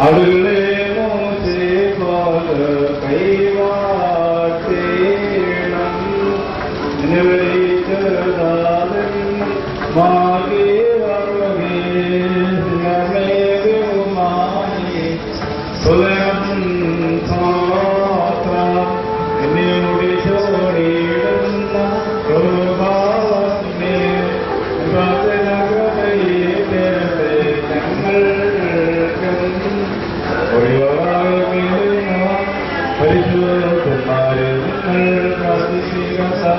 അവിടെ മോശെ പോലെ കൈവാട്ടേണം നിവൈതദാതൻ മാകെ വരവേ നമേരുമായി സുലം സാത്ര എന്നിലൂടെ ചോടിയിടുന്ന കൃപാവനെ പ്രാർത്ഥനകളെ തരട്ടെ ഞങ്ങൾക്കും ഒഴിവാകുന്ന പരിശുദ്ധന്മാരെ നിങ്ങൾ പ്രാർത്ഥിക്കുക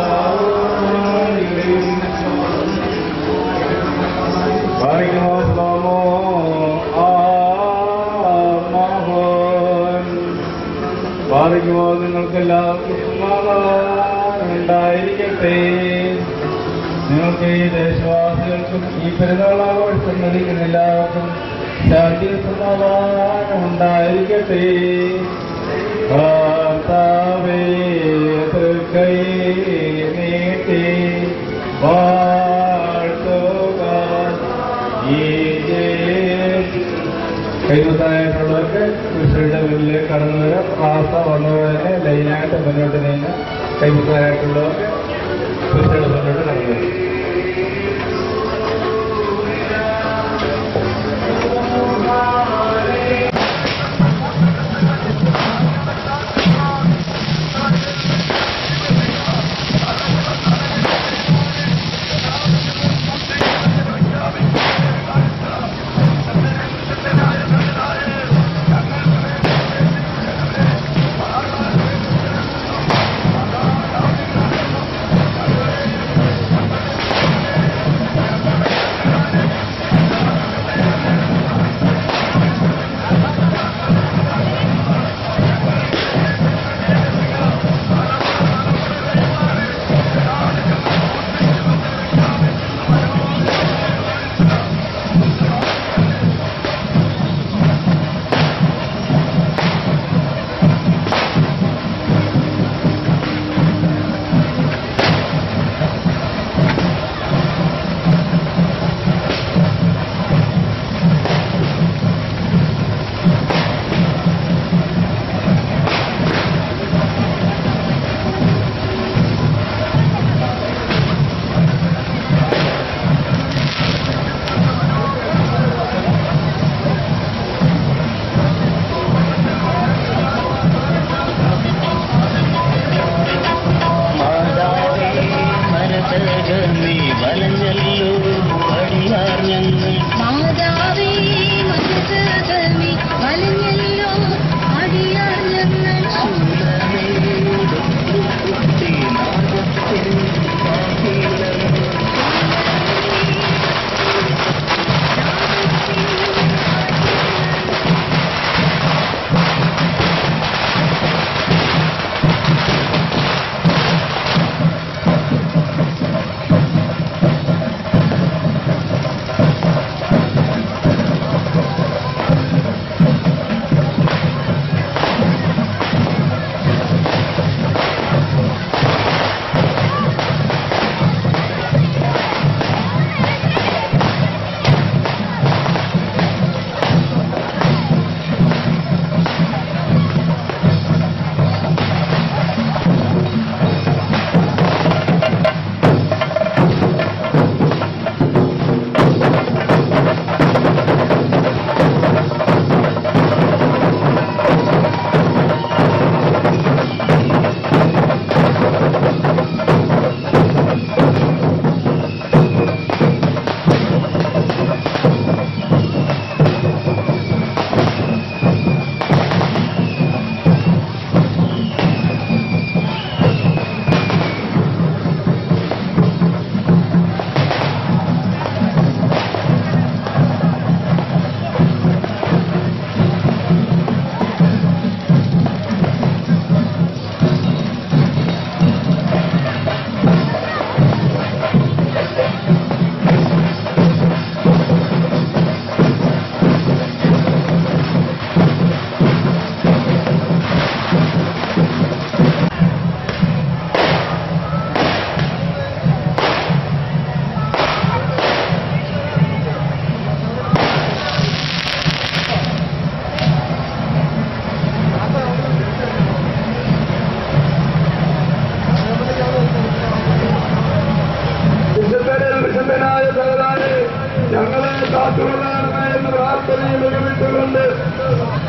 പറയുമോ സ്ലോമോ ആമോഹൻ പറയുമോ നിങ്ങൾക്ക് എല്ലാവർക്കും സമാധാനം ഉണ്ടായിരിക്കട്ടെ നിങ്ങൾക്ക് ഈ ദേശവാസികൾക്കും ഈ പെരുന്നാൾ ആഘോഷിക്കുന്നതിന് എല്ലാവർക്കും ശാന്തി സമാധാനം ഉണ്ടായിരിക്കട്ടെ കർത്താവേ തൃക്കൈ നീട്ടി വാഴ്ത്തുക ഈ കൈമുത്തായിട്ടുള്ളവർക്ക് കൃഷിയുടെ മുന്നിലേക്ക് കടന്നു വരാം പ്രാസ വന്നവരെ ലൈനായിട്ട് മുന്നോട്ട് നീങ്ങ കൈമുത്തായിട്ടുള്ളവർക്ക് കൃഷിയുടെ മുന്നോട്ട് കടന്നു വരും ും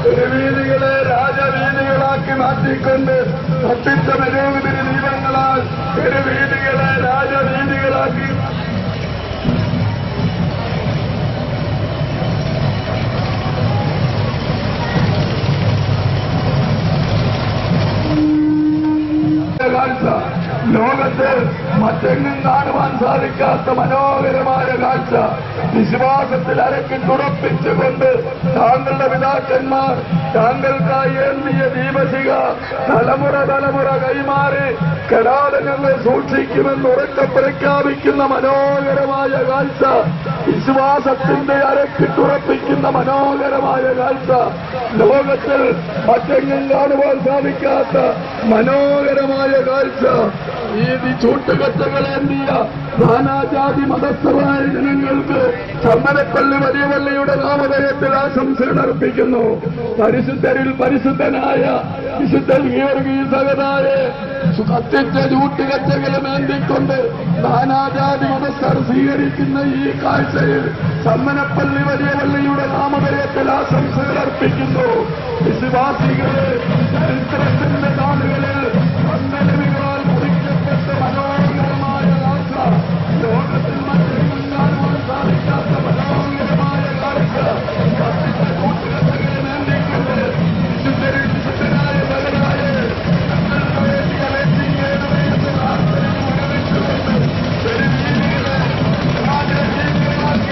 തെരുവീതികളെ രാജവീതികളാക്കി മാറ്റിക്കൊണ്ട് സത്യത്ത മനോഗതിരി ദീപങ്ങളാൽ തെരുവീതികളെ രാജവീതികളാക്കി കാഴ്ച ലോകത്ത് മറ്റെങ്ങും കാണുവാൻ സാധിക്കാത്ത മനോഹരമായ കാഴ്ച വിശ്വാസത്തിൽ അരക്കി തുറപ്പിച്ചുകൊണ്ട് താങ്കളുടെ പിതാക്കന്മാർ താങ്കൾക്കായി ഏന്തിയ ദീപശിക തലമുറ തലമുറ കൈമാറി കെടാതെ ഞങ്ങൾ സൂക്ഷിക്കുമെന്ന് ഉറക്കെ പ്രഖ്യാപിക്കുന്ന മനോഹരമായ കാഴ്ച വിശ്വാസത്തിന്റെ അരക്കി തുറപ്പിക്കുന്ന മനോഹരമായ കാഴ്ച ലോകത്തിൽ മറ്റെങ്ങും കാണുവാൻ സാധിക്കാത്ത മനോഹരമായ കാഴ്ച ഈ ചൂട്ടുകച്ചകളേന്തിയ നാനാജാതി മതസ്ഥരായ ജനങ്ങൾക്ക് ചമ്മനപ്പള്ളി വലിയ പള്ളിയുടെ നാമധേയത്തിൽ ആശംസകൾ അർപ്പിക്കുന്നു പരിശുദ്ധരിൽ പരിശുദ്ധനായ വിശുദ്ധ ഗീവർഗീസകനായ കത്തിച്ച ചൂട്ടുകച്ചകളും ഏന്തിക്കൊണ്ട് നാനാജാതി മതസ്ഥർ സ്വീകരിക്കുന്ന ഈ കാഴ്ചയിൽ ചമ്മനപ്പള്ളി വലിയ പള്ളിയുടെ നാമധേയത്തിൽ ആശംസകൾ അർപ്പിക്കുന്നു വിശ്വാസികളെ ചരിത്രത്തിന്റെ നാളുകളിൽ വന്ദനവികളാൽ മുറിക്കപ്പെട്ട മനോഹരമായ കാഴ്ച ലോകത്തിൽ മറ്റൊന്നും കാണുവാൻ സാധിക്കാത്ത മനോഹരമായ കാഴ്ച കത്തിച്ച കൂട്ടുകെട്ടുകളെ നേണ്ടിക്കൊണ്ട് വിശുദ്ധരിൽ വിശുദ്ധനായ ഭഗനായ ഞങ്ങൾക്ക് വേണ്ടി അലക്ഷ്യണമേ എന്ന് പ്രാർത്ഥന മുന്നറിയിച്ചുകൊണ്ട് തെരുവീതികളെ രാജജീവികളാക്കി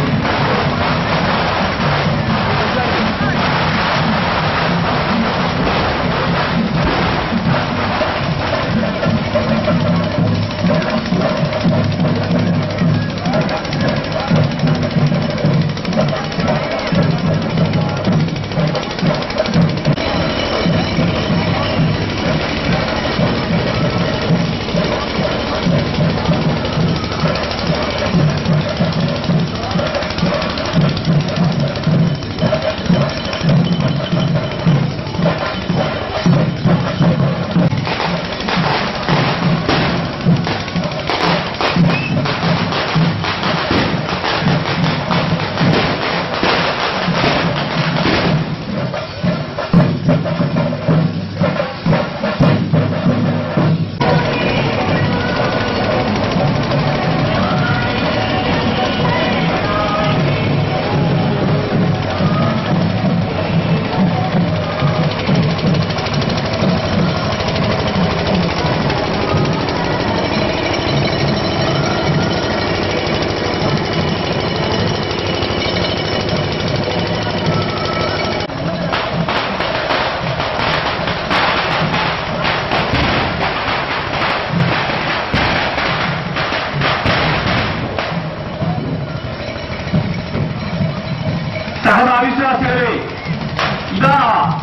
സഹതാവിശ്വാസികളെ ഇതാ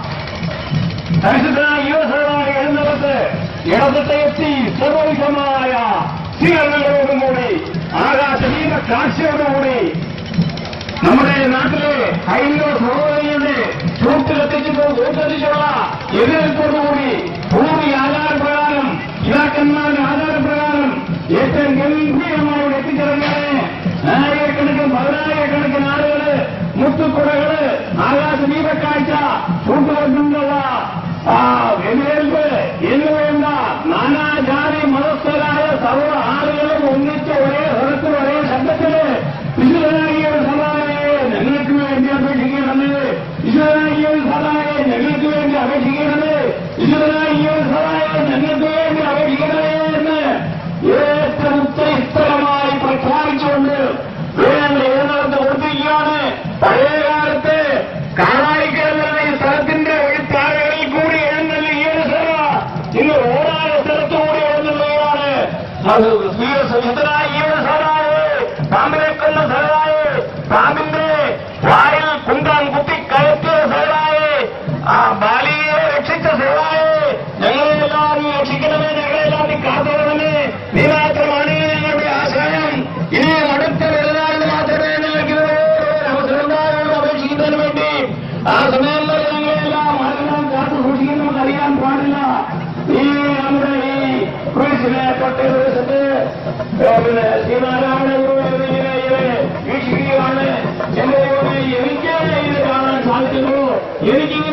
പരിശുദ്ധനായ യുവസഭമായ എഴുന്നള്ളത്ത് ഇടപെട്ട് എത്തി സർവവിധമായ സ്വീകരണങ്ങളോടും കൂടി ആകാശീന കാഴ്ചയോടുകൂടി നമ്മുടെ നാട്ടിലെ ഹൈന്ദവ സഹോദരിയുടെ ചൂട്ട് കത്തിച്ചിട്ട് വോട്ടെത്തിച്ചുള്ള എതിർപ്പോടുകൂടി ഭൂമി ആചാരപ്രകാരം ഇതാക്കന്മാരുടെ ആചാരപ്രകാരം ഏറ്റവും ഗംഭീരമായി ഇവിടെ എത്തിച്ചേർന്നാണ് ആയിരക്കണക്കിന് പതിനായിരക്കണക്കിന് ആളുകള് മുത്തുക്കുടകള് ആകാശ ദീപക്കാഴ്ച ചൂട്ടുകൊണ്ടുള്ള ആ എതിരേൽപ്പ് എന്ന് വേണ്ട നാനാജാതി മതസ്ഥരായ സർവ്വ ആളുകളും ഒന്നിച്ച് ഒരേ സ്വരത്തിൽ ഒരേ ശബ്ദത്തില് വിശുദ്ധനായ സദായെ ഞങ്ങൾക്ക് വേണ്ടി അപേക്ഷിക്കണമേ വിശുദ്ധനായ സദായെ ഞങ്ങൾക്ക് വേണ്ടി അപേക്ഷിക്കണമേ വിശുദ്ധനായ സദായെ ഞങ്ങൾക്ക് വേണ്ടി അപേക്ഷിക്കണമേ എന്ന് ഏറ്റവും ഉത്തരമായി പ്രഖ്യാപിച്ചുകൊണ്ട് വേണ്ട എഴുന്നേർത്ത് ഓർത്തിരിക്കുകയാണ് പഴയകാലത്ത് കാലായിക്കരങ്ങളുടെ ഈ സ്ഥലത്തിന്റെ വഴിത്താരകളിൽ കൂടി എഴുന്നള്ളി ഈ ഒരു സഭ ഇന്ന് ഓടാന സ്ഥലത്ത് കൂടി എഴുന്നള്ളുകയാണ് അത് വിശുദ്ധനായ ഈ ഒരു സഭയെ പാമ്പിനെ കൊന്ന സഭയെ പാമ്പിന്റെ വായിൽ കുന്താൻ കുത്തി കയറ്റിയ സഭയെ ആ ബാലിയെ രക്ഷിച്ച സഭയെ ഞങ്ങളെല്ലാം നീ രക്ഷിക്കണമേ ഞങ്ങളെല്ലാം നീ കാത്തോളണമേ നീ മാത്രമാണ് ഞങ്ങളുടെ ആശയം ഇനിയും അടുത്ത വരുന്നാളിൽ മാത്രമേ ഞങ്ങൾക്ക് ഇതുപോലെ അവസരം ഉണ്ടാകുള്ളൂ അപേക്ഷിക്കുന്നതിന് വേണ്ടി ആ സമയം വരെ ഞങ്ങളെല്ലാം ആരെല്ലാം കാത്തു സൂക്ഷിക്കുന്ന നമുക്ക് അറിയാൻ പാടില്ല ഈ നമ്മുടെ ഈ ക്രൂസിനെ തൊട്ടേ ദിവസത്ത് പിന്നെ ശ്രീനാരായണ ഗുരു ഇങ്ങനെ വീക്ഷിക്കുകയാണ് എന്റെ ദൈവമേ, എനിക്ക് ഇത് കാണാൻ സാധിക്കുന്നു എനിക്ക്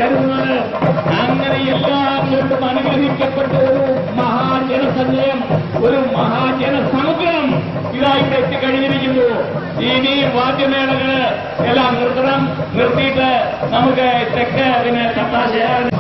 കരുതുന്നത് അങ്ങനെ എല്ലാം കൊണ്ടും അനുഗ്രഹിക്കപ്പെട്ട ഒരു മഹാജനസഞ്ചയം ഒരു മഹാജനസമുദ്രം ഇതായിട്ട് എത്തിക്കഴിഞ്ഞിരിക്കുന്നു ഇനി വാദ്യമേളകള് എല്ലാം നിർത്തണം നിർത്തിയിട്ട് നമുക്ക് തെക്ക് പിന്നെ തത്താശ